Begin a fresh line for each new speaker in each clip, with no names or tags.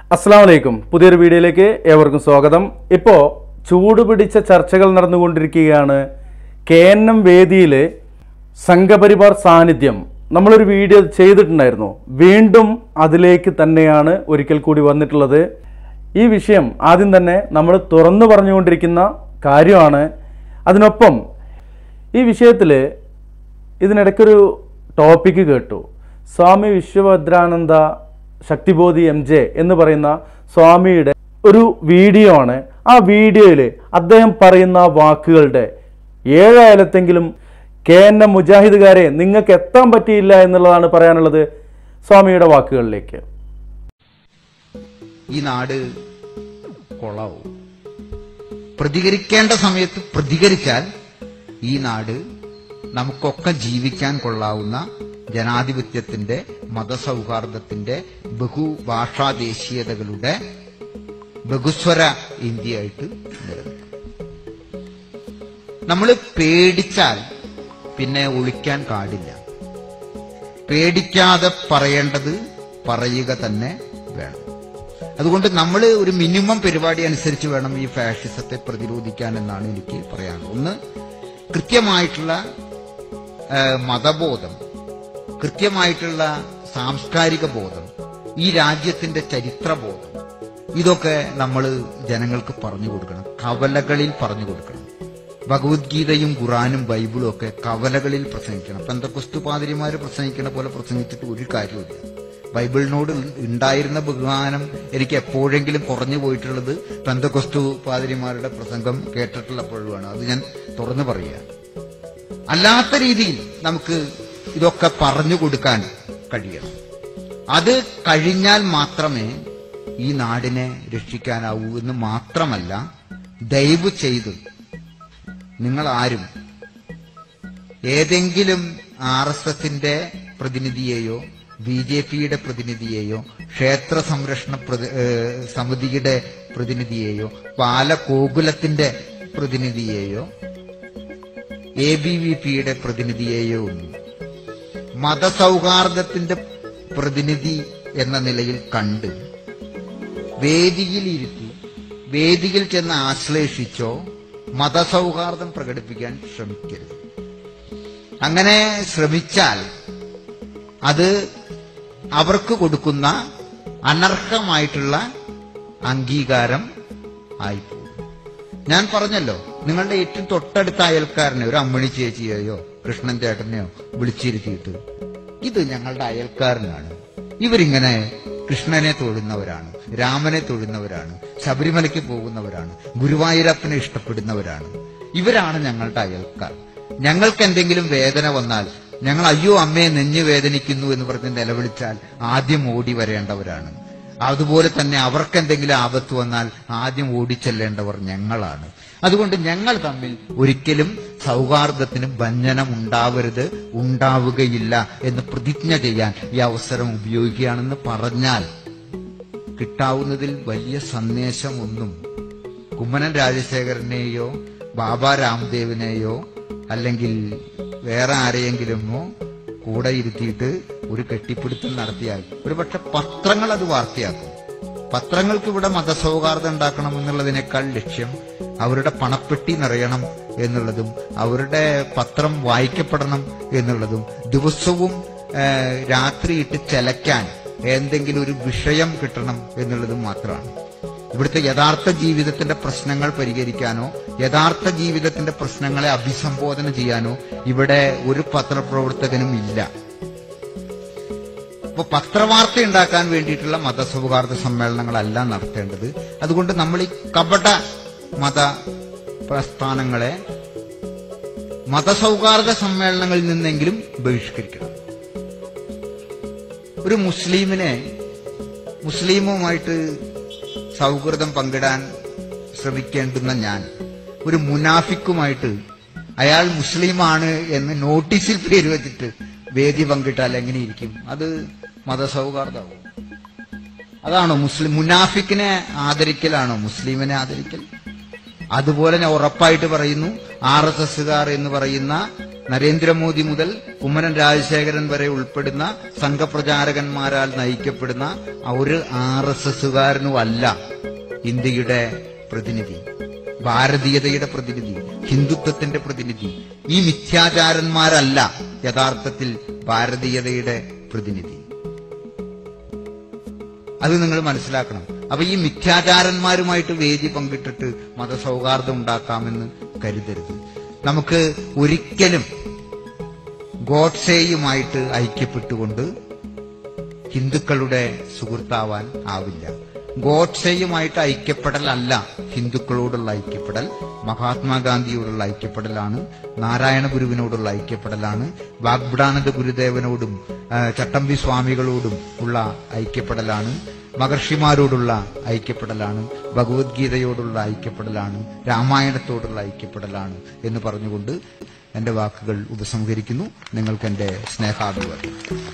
അസ്സാം വലൈക്കും പുതിയൊരു വീഡിയോയിലേക്ക് ഏവർക്കും സ്വാഗതം ഇപ്പോൾ ചൂടുപിടിച്ച ചർച്ചകൾ നടന്നുകൊണ്ടിരിക്കുകയാണ് കെ എൻ എം വേദിയിൽ സംഘപരിവാർ സാന്നിധ്യം നമ്മളൊരു വീഡിയോ ചെയ്തിട്ടുണ്ടായിരുന്നു വീണ്ടും അതിലേക്ക് തന്നെയാണ് ഒരിക്കൽ കൂടി വന്നിട്ടുള്ളത് ഈ വിഷയം ആദ്യം തന്നെ നമ്മൾ തുറന്നു പറഞ്ഞുകൊണ്ടിരിക്കുന്ന കാര്യമാണ് അതിനൊപ്പം ഈ വിഷയത്തിൽ ഇതിനിടയ്ക്കൊരു ടോപ്പിക്ക് കേട്ടു സ്വാമി വിശ്വഭദ്രാനന്ദ ശക്തിബോധി എം ജെ എന്ന് പറയുന്ന സ്വാമിയുടെ ഒരു വീഡിയോ ആണ് ആ വീഡിയോയിൽ അദ്ദേഹം പറയുന്ന വാക്കുകളുടെ ഏഴായാലത്തെങ്കിലും കെ എൻ എം മുജാഹിദുകാരെ നിങ്ങൾക്ക് എത്താൻ പറ്റിയില്ല എന്നുള്ളതാണ് പറയാനുള്ളത് സ്വാമിയുടെ വാക്കുകളിലേക്ക്
ഈ നാട് കൊളാവും പ്രതികരിക്കേണ്ട സമയത്ത് പ്രതികരിച്ചാൽ ഈ നാട് നമുക്കൊക്കെ ജീവിക്കാൻ കൊള്ളാവുന്ന ജനാധിപത്യത്തിന്റെ മതസൗഹാർദ്ദത്തിന്റെ ബഹുഭാഷാ ദേശീയതകളുടെ ബഹുസ്വര ഇന്ത്യയായിട്ട് നിലനിൽക്കും നമ്മൾ പേടിച്ചാൽ പിന്നെ ഒളിക്കാൻ പാടില്ല പേടിക്കാതെ പറയേണ്ടത് പറയുക തന്നെ വേണം അതുകൊണ്ട് നമ്മൾ ഒരു മിനിമം പരിപാടി അനുസരിച്ച് വേണം ഈ ഫാഷിസത്തെ പ്രതിരോധിക്കാൻ എന്നാണ് എനിക്ക് പറയാനുള്ളത് ഒന്ന് കൃത്യമായിട്ടുള്ള ആ, മതബോധം കൃത്യമായിട്ടുള്ള സാംസ്കാരിക ബോധം ഈ രാജ്യത്തിന്റെ ചരിത്രബോധം ഇതൊക്കെ നമ്മൾ ജനങ്ങൾക്ക് പറഞ്ഞു കൊടുക്കണം കവലകളിൽ പറഞ്ഞു കൊടുക്കണം ഭഗവത്ഗീതയും ഖുറാനും ബൈബിളും ഒക്കെ കവലകളിൽ പ്രസംഗിക്കണം പെന്തക്കൊസ്തു പാതിരിമാര് പ്രസംഗിക്കുന്ന പോലെ പ്രസംഗിച്ചിട്ട് ഒരു കാര്യമില്ല ബൈബിളിനോട് ഉണ്ടായിരുന്ന ബഹുമാനം എനിക്ക് എപ്പോഴെങ്കിലും കുറഞ്ഞു പോയിട്ടുള്ളത് പെന്തക്കൊസ്തു പാതിരിമാരുടെ പ്രസംഗം കേട്ടിട്ടുള്ളപ്പോഴുമാണ് അത് ഞാൻ തുറന്നു പറയുക അല്ലാത്ത രീതിയിൽ നമുക്ക് ഇതൊക്കെ പറഞ്ഞു കൊടുക്കാൻ കഴിയണം അത് കഴിഞ്ഞാൽ മാത്രമേ ഈ നാടിനെ രക്ഷിക്കാനാവൂ എന്ന് മാത്രമല്ല ദയവ് ചെയ്ത് നിങ്ങൾ ആരും ഏതെങ്കിലും ആർ എസ് എസിന്റെ പ്രതിനിധിയെയോ ബി ജെ പിയുടെ പ്രതിനിധിയെയോ ക്ഷേത്ര സംരക്ഷണ പ്രതി- ഏഹ് സമിതിയുടെ പ്രതിനിധിയെയോ ബാലഗോകുലത്തിന്റെ പ്രതിനിധിയെയോ എ ബി വി പിയുടെ പ്രതിനിധിയെയോ ഒന്നും മതസൗഹാർദ്ദത്തിന്റെ പ്രതിനിധി എന്ന നിലയിൽ കണ്ട് വേദിയിൽ ഇരുത്തി വേദിയിൽ ചെന്ന് ആശ്ലേഷിച്ചോ മതസൗഹാർദ്ദം പ്രകടിപ്പിക്കാൻ ശ്രമിക്കരുത് അങ്ങനെ ശ്രമിച്ചാൽ അത് അവർക്ക് കൊടുക്കുന്ന അനർഹമായിട്ടുള്ള അംഗീകാരം ആയിപ്പോകും ഞാൻ പറഞ്ഞല്ലോ നിങ്ങളുടെ ഏറ്റവും തൊട്ടടുത്ത അയൽക്കാരനെ ഒരു അമ്മണി ചേച്ചിയെയോ കൃഷ്ണൻ ചേട്ടനെയോ വിളിച്ചിരുത്തിയിട്ട് ഇത് ഞങ്ങളുടെ അയൽക്കാരനാണ് ഇവരിങ്ങനെ കൃഷ്ണനെ തൊഴുന്നവരാണ് രാമനെ തൊഴുന്നവരാണ് ശബരിമലയ്ക്ക് പോകുന്നവരാണ് ഗുരുവായൂരപ്പനെ ഇഷ്ടപ്പെടുന്നവരാണ് ഇവരാണ് ഞങ്ങളുടെ അയൽക്കാർ ഞങ്ങൾക്ക് എന്തെങ്കിലും വേദന വന്നാൽ ഞങ്ങൾ അയ്യോ അമ്മയെ നെഞ്ഞു വേദനിക്കുന്നു എന്ന് പറഞ്ഞ് നിലവിളിച്ചാൽ ആദ്യം ഓടി വരേണ്ടവരാണ് അതുപോലെ തന്നെ അവർക്ക് എന്തെങ്കിലും ആപത്ത് വന്നാൽ ആദ്യം ഓടിച്ചെല്ലേണ്ടവർ ഞങ്ങളാണ് അതുകൊണ്ട് ഞങ്ങൾ തമ്മിൽ ഒരിക്കലും സൗഹാർദ്ദത്തിന് ഭഞ്ജനം ഉണ്ടാവരുത് ഉണ്ടാവുകയില്ല എന്ന് പ്രതിജ്ഞ ചെയ്യാൻ ഈ അവസരം ഉപയോഗിക്കുകയാണെന്ന് പറഞ്ഞാൽ കിട്ടാവുന്നതിൽ വലിയ സന്ദേശമൊന്നും കുമ്മനം രാജശേഖരനെയോ ബാബ രാംദേവിനെയോ അല്ലെങ്കിൽ വേറെ ആരെയെങ്കിലുമോ കൂടെ ഇരുത്തിയിട്ട് ഒരു കെട്ടിപ്പിടുത്തം നടത്തിയാൽ ഒരുപക്ഷെ പത്രങ്ങൾ അത് വാർത്തയാക്കും പത്രങ്ങൾക്ക് ഇവിടെ മതസൗഹാർദ്ദം ഉണ്ടാക്കണം എന്നുള്ളതിനേക്കാൾ ലക്ഷ്യം അവരുടെ പണപ്പെട്ടി നിറയണം എന്നുള്ളതും അവരുടെ പത്രം വായിക്കപ്പെടണം എന്നുള്ളതും ദിവസവും ഏഹ്, രാത്രിയിട്ട് ചെലക്കാൻ എന്തെങ്കിലും ഒരു വിഷയം കിട്ടണം എന്നുള്ളതും മാത്രമാണ് ഇവിടുത്തെ യഥാർത്ഥ ജീവിതത്തിന്റെ പ്രശ്നങ്ങൾ പരിഹരിക്കാനോ യഥാർത്ഥ ജീവിതത്തിന്റെ പ്രശ്നങ്ങളെ അഭിസംബോധന ചെയ്യാനോ ഇവിടെ ഒരു പത്രപ്രവർത്തകനും ഇല്ല അപ്പൊ പത്രവാർത്ത ഉണ്ടാക്കാൻ വേണ്ടിയിട്ടുള്ള മതസൗഹാർദ്ദ സമ്മേളനങ്ങളല്ല നടത്തേണ്ടത് അതുകൊണ്ട് നമ്മൾ ഈ കപട മത പ്രസ്ഥാനങ്ങളെ മതസൗഹാർദ്ദ സമ്മേളനങ്ങളിൽ നിന്നെങ്കിലും ബഹിഷ്കരിക്കണം ഒരു മുസ്ലിമിനെ മുസ്ലിമുമായിട്ട് സൗഹൃദം പങ്കിടാൻ ശ്രമിക്കേണ്ടുന്ന ഞാൻ ഒരു മുനാഫിക്കുമായിട്ട് അയാൾ മുസ്ലിമാണ് എന്ന് നോട്ടീസിൽ പേര് വെച്ചിട്ട് വേദി പങ്കിട്ടാൽ എങ്ങനെയിരിക്കും അത് മതസൗഹാർദ്ദമാവും അതാണോ മുസ്ലിം മുനാഫിക്കിനെ ആദരിക്കലാണോ മുസ്ലിമിനെ ആദരിക്കൽ അതുപോലെ ഞാൻ ഉറപ്പായിട്ട് പറയുന്നു ആർ എസ് എസുകാർ എന്ന് പറയുന്ന നരേന്ദ്രമോദി മുതൽ കുമ്മനം രാജശേഖരൻ വരെ ഉൾപ്പെടുന്ന സംഘപ്രചാരകന്മാരാൽ നയിക്കപ്പെടുന്ന ഒരു ആർ എസ് എസുകാരനുമല്ല ഇന്ത്യയുടെ പ്രതിനിധി ഭാരതീയതയുടെ പ്രതിനിധി ഹിന്ദുത്വത്തിന്റെ പ്രതിനിധി ഈ മിഥ്യാചാരന്മാരല്ല യഥാർത്ഥത്തിൽ ഭാരതീയതയുടെ പ്രതിനിധി അത് നിങ്ങൾ മനസ്സിലാക്കണം അപ്പൊ ഈ മിഥ്യാചാരന്മാരുമായിട്ട് വേദി പങ്കിട്ടിട്ട് മതസൗഹാർദ്ദം ഉണ്ടാക്കാമെന്ന് കരുതരുത് നമുക്ക് ഒരിക്കലും ഗോഡ്സേയുമായിട്ട് ഐക്യപ്പെട്ടുകൊണ്ട് ഹിന്ദുക്കളുടെ സുഹൃത്താവാൻ ആവില്ല ഗോഡ്സേയുമായിട്ട് ഐക്യപ്പെടലല്ല ഹിന്ദുക്കളോടുള്ള ഐക്യപ്പെടൽ മഹാത്മാഗാന്ധിയോടുള്ള ഐക്യപ്പെടലാണ് നാരായണ ഗുരുവിനോടുള്ള ഐക്യപ്പെടലാണ് വാഗ്ബിടാനന്ദ ഗുരുദേവനോടും ആ, ചട്ടമ്പി സ്വാമികളോടും ഉള്ള ഐക്യപ്പെടലാണ് മഹർഷിമാരോടുള്ള ഐക്യപ്പെടലാണ് ഭഗവത്ഗീതയോടുള്ള ഐക്യപ്പെടലാണ് രാമായണത്തോടുള്ള ഐക്യപ്പെടലാണ് എന്ന് പറഞ്ഞുകൊണ്ട് എന്റെ വാക്കുകൾ ഉപസംഹരിക്കുന്നു നിങ്ങൾക്ക് എന്റെ സ്നേഹാഭിവാദം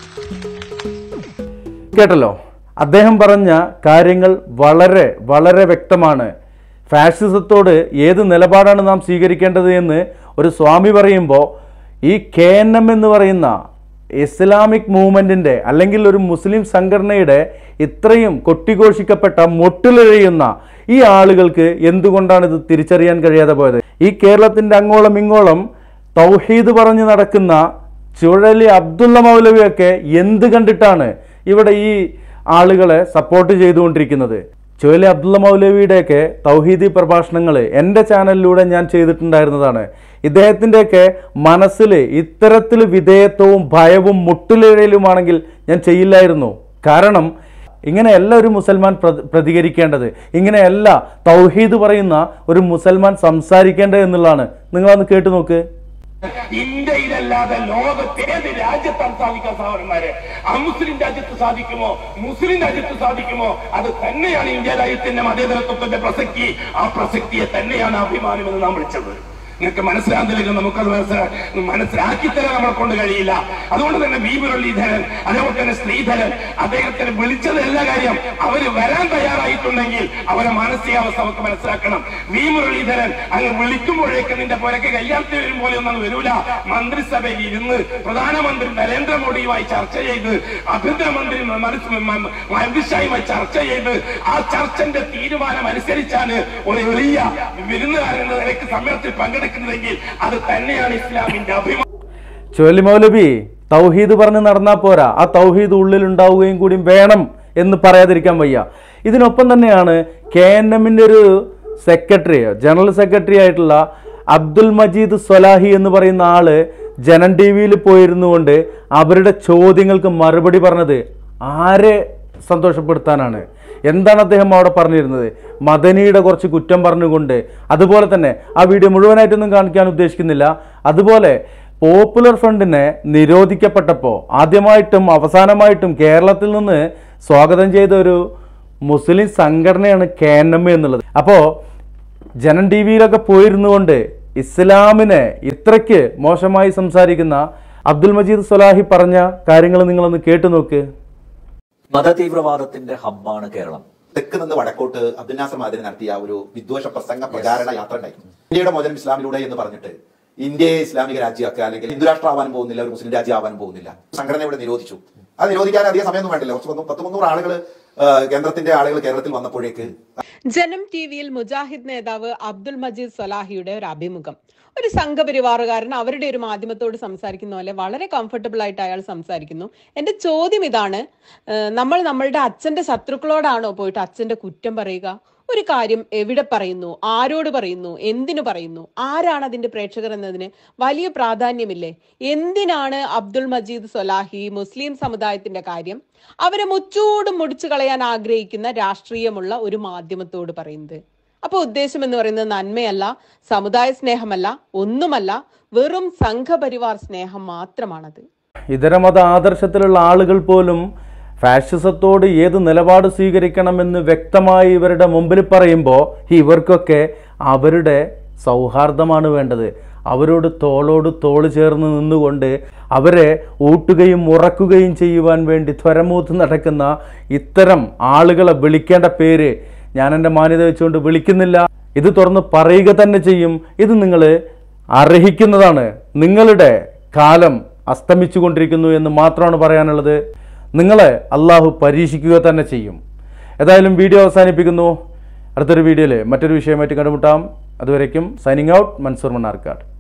കേട്ടല്ലോ അദ്ദേഹം പറഞ്ഞ കാര്യങ്ങൾ വളരെ വളരെ വ്യക്തമാണ് ഫാഷിസത്തോട് ഏത് നിലപാടാണ് നാം സ്വീകരിക്കേണ്ടത് എന്ന് ഒരു സ്വാമി പറയുമ്പോൾ ഈ കെ എൻ എം എന്ന് പറയുന്ന ഇസ്ലാമിക് മൂവ്മെൻറ്റിൻ്റെ അല്ലെങ്കിൽ ഒരു മുസ്ലിം സംഘടനയുടെ ഇത്രയും കൊട്ടിഘോഷിക്കപ്പെട്ട മൊട്ടിലെഴിയുന്ന ഈ ആളുകൾക്ക് എന്തുകൊണ്ടാണ് ഇത് തിരിച്ചറിയാൻ കഴിയാതെ പോയത് ഈ കേരളത്തിൻ്റെ അങ്ങോളം ഇങ്ങോളം തൗഹീദ് പറഞ്ഞു നടക്കുന്ന ചുഴലി അബ്ദുള്ള മൗലവിയൊക്കെ എന്ത് കണ്ടിട്ടാണ് ഇവിടെ ഈ ആളുകളെ സപ്പോർട്ട് ചെയ്തുകൊണ്ടിരിക്കുന്നത് ചുഴലി അബ്ദുള്ള മൗലവിയുടെയൊക്കെ തൗഹീദി പ്രഭാഷണങ്ങൾ എൻ്റെ ചാനലിലൂടെ ഞാൻ ചെയ്തിട്ടുണ്ടായിരുന്നതാണ് ഇദ്ദേഹത്തിൻ്റെയൊക്കെ മനസ്സിൽ ഇത്തരത്തിൽ വിധേയത്വവും ഭയവും മുട്ടിലിഴയിലുമാണെങ്കിൽ ഞാൻ ചെയ്യില്ലായിരുന്നു കാരണം ഇങ്ങനെയല്ല ഒരു മുസൽമാൻ പ്ര- പ്രതികരിക്കേണ്ടത് ഇങ്ങനെയല്ല തൗഹീദ് പറയുന്ന ഒരു മുസൽമാൻ സംസാരിക്കേണ്ടത് എന്നുള്ളതാണ് നിങ്ങളൊന്ന് കേട്ടു നോക്ക്
ഇന്ത്യയിലല്ലാതെ ലോകത്ത് ഏത് രാജ്യത്താണ് സാധിക്കാൻ സഹോദരന്മാരെ അമുസ്ലിം രാജ്യത്ത് സാധിക്കുമോ മുസ്ലിം രാജ്യത്ത് സാധിക്കുമോ അത് തന്നെയാണ് ഇന്ത്യ രാജ്യത്തിന്റെ മതേതരത്വത്തിന്റെ പ്രസക്തി ആ പ്രസക്തിയെ തന്നെയാണ് അഭിമാനം എന്ന് നാം വിളിച്ചത് നിങ്ങൾക്ക് മനസ്സിലാകുന്നില്ലെങ്കിൽ നമുക്കത് മനസ്സിലാ മനസ്സിലാക്കി തരാൻ നമ്മളെ കൊണ്ട് കഴിയില്ല അതുകൊണ്ട് തന്നെ വി മുരളീധരൻ അതേപോലെ തന്നെ ശ്രീധരൻ അദ്ദേഹത്തിന് വിളിച്ചത് എല്ലാ കാര്യം അവര് വരാൻ തയ്യാറായിട്ടുണ്ടെങ്കിൽ അവരെ മാനസികാവസ്ഥ നമുക്ക് മനസ്സിലാക്കണം വി മുരളീധരൻ അങ്ങ് വിളിക്കുമ്പോഴേക്ക് നിന്റെ പുരക്ക് കയ്യാത്തി വരും പോലെ ഒന്നും വരൂല മന്ത്രിസഭയിൽ ഇരുന്ന് പ്രധാനമന്ത്രി നരേന്ദ്രമോദിയുമായി ചർച്ച ചെയ്ത് ആഭ്യന്തരമന്ത്രി മനസ്സ് മ- മ- അമിത്ഷായുമായി ചർച്ച ചെയ്ത് ആ ചർച്ചന്റെ തീരുമാനം അനുസരിച്ചാണ് ഒരു എളിയ വിരുന്നുകാരൻ എന്ന നിലയ്ക്ക് സമ്മേളനത്തിൽ പങ്കെടുക്കുന്നതെങ്കിൽ അത് തന്നെയാണ് ഇസ്ലാമിന്റെ അഭിമാനം
ചുഴലി മൗലവി തൗഹീദ് പറഞ്ഞ് നടന്നാൽ പോരാ ആ തൗഹീദ് ഉള്ളിൽ ഉണ്ടാവുകയും കൂടി വേണം എന്ന് പറയാതിരിക്കാൻ വയ്യ ഇതിനൊപ്പം തന്നെയാണ് കെ എൻ എമ്മിൻ്റെ ഒരു സെക്രട്ടറി ജനറൽ സെക്രട്ടറി ആയിട്ടുള്ള അബ്ദുൽ മജീദ് സ്വലാഹി എന്ന് പറയുന്ന ആള് ജനൻ ടി വിയിൽ പോയിരുന്നു കൊണ്ട് അവരുടെ ചോദ്യങ്ങൾക്ക് മറുപടി പറഞ്ഞത് ആരെ സന്തോഷപ്പെടുത്താനാണ് എന്താണ് അദ്ദേഹം അവിടെ പറഞ്ഞിരുന്നത് മദനിയുടെ കുറച്ച് കുറ്റം പറഞ്ഞുകൊണ്ട് അതുപോലെ തന്നെ ആ വീഡിയോ മുഴുവനായിട്ടൊന്നും കാണിക്കാൻ ഉദ്ദേശിക്കുന്നില്ല അതുപോലെ പോപ്പുലർ ഫ്രണ്ടിനെ നിരോധിക്കപ്പെട്ടപ്പോൾ ആദ്യമായിട്ടും അവസാനമായിട്ടും കേരളത്തിൽ നിന്ന് സ്വാഗതം ചെയ്ത ഒരു മുസ്ലിം സംഘടനയാണ് കെ എൻ എം എന്നുള്ളത് അപ്പോൾ ജനൻ ടി വിയിലൊക്കെ പോയിരുന്നു കൊണ്ട് ഇസ്ലാമിനെ ഇത്രയ്ക്ക് മോശമായി സംസാരിക്കുന്ന അബ്ദുൽ മജീദ് സൊലാഹി പറഞ്ഞ കാര്യങ്ങൾ നിങ്ങളൊന്ന് കേട്ടു നോക്ക്
മതതീവ്രവാദത്തിന്റെ ഹബ്ബാണ് കേരളം
തെക്ക് നിന്ന് വടക്കോട്ട് അബ്ദുൽ നാസർ മാതിരി നടത്തിയ ഒരു വിദ്വേഷ പ്രസംഗ പ്രചാരണ യാത്ര ഉണ്ടായിരുന്നു ഇന്ത്യയുടെ മോചനം ഇസ്ലാമിലൂടെ എന്ന് പറഞ്ഞിട്ട് ഇന്ത്യയെ ഇസ്ലാമിക രാജ്യമാക്കുക അല്ലെങ്കിൽ ഹിന്ദു രാഷ്ട്രമാവാൻ പോകുന്നില്ല ഒരു മുസ്ലിം രാജ്യം ആവാൻ പോകുന്നില്ല സംഘടന ഇവിടെ നിരോധിച്ചു അത് നിരോധിക്കാൻ അധികം സമയമൊന്നും വേണ്ടില്ല കുറച്ച് പത്ത് പത്ത് മുന്നൂറ് ആളുകൾ കേന്ദ്രത്തിന്റെ ആളുകൾ കേരളത്തിൽ വന്നപ്പോഴേക്ക്
ജനം ടി വിയിൽ മുജാഹിദ് നേതാവ് അബ്ദുൽ മജീദ് സലാഹിയുടെ ഒരു അഭിമുഖം ഒരു സംഘപരിവാറുകാരൻ അവരുടെ ഒരു മാധ്യമത്തോട് സംസാരിക്കുന്ന പോലെ വളരെ കംഫർട്ടബിൾ ആയിട്ട് അയാൾ സംസാരിക്കുന്നു എന്റെ ചോദ്യം ഇതാണ് ഏഹ് നമ്മൾ നമ്മളുടെ അച്ഛന്റെ ശത്രുക്കളോടാണോ പോയിട്ട് അച്ഛന്റെ കുറ്റം പറയുക ഒരു കാര്യം എവിടെ പറയുന്നു ആരോട് പറയുന്നു എന്തിനു പറയുന്നു ആരാണ് അതിന്റെ പ്രേക്ഷകർ എന്നതിന് വലിയ പ്രാധാന്യമില്ലേ എന്തിനാണ് അബ്ദുൾ മജീദ് സൊലാഹി മുസ്ലിം സമുദായത്തിന്റെ കാര്യം അവരെ മുച്ചൂടും മുടിച്ചു കളയാൻ ആഗ്രഹിക്കുന്ന രാഷ്ട്രീയമുള്ള ഒരു മാധ്യമത്തോട് പറയുന്നത് അപ്പൊ ഉദ്ദേശം എന്ന് പറയുന്നത് നന്മയല്ല സമുദായ സ്നേഹമല്ല ഒന്നുമല്ല വെറും സംഘപരിവാർ സ്നേഹം മാത്രമാണത്
ഇതര മത ആദർശത്തിലുള്ള ആളുകൾ പോലും ഫാഷിസത്തോട് ഏത് നിലപാട് സ്വീകരിക്കണമെന്ന് വ്യക്തമായി ഇവരുടെ മുമ്പിൽ പറയുമ്പോൾ ഇവർക്കൊക്കെ അവരുടെ സൗഹാർദ്ദമാണ് വേണ്ടത് അവരോട് തോളോട് തോള് ചേർന്ന് നിന്നുകൊണ്ട് അവരെ ഊട്ടുകയും ഉറക്കുകയും ചെയ്യുവാൻ വേണ്ടി ത്വരമൂത്ത് നടക്കുന്ന ഇത്തരം ആളുകളെ വിളിക്കേണ്ട പേര് ഞാൻ എൻ്റെ മാന്യത വെച്ചുകൊണ്ട് വിളിക്കുന്നില്ല ഇത് തുറന്ന് പറയുക തന്നെ ചെയ്യും ഇത് നിങ്ങൾ അർഹിക്കുന്നതാണ് നിങ്ങളുടെ കാലം അസ്തമിച്ചു കൊണ്ടിരിക്കുന്നു എന്ന് മാത്രമാണ് പറയാനുള്ളത് നിങ്ങളെ അള്ളാഹു പരീക്ഷിക്കുക തന്നെ ചെയ്യും ഏതായാലും വീഡിയോ അവസാനിപ്പിക്കുന്നു അടുത്തൊരു വീഡിയോയിൽ മറ്റൊരു വിഷയമായിട്ട് കണ്ടുമുട്ടാം അതുവരേക്കും സൈനിങ് ഔട്ട് മൻസൂർ മണ്ണാർക്കാട്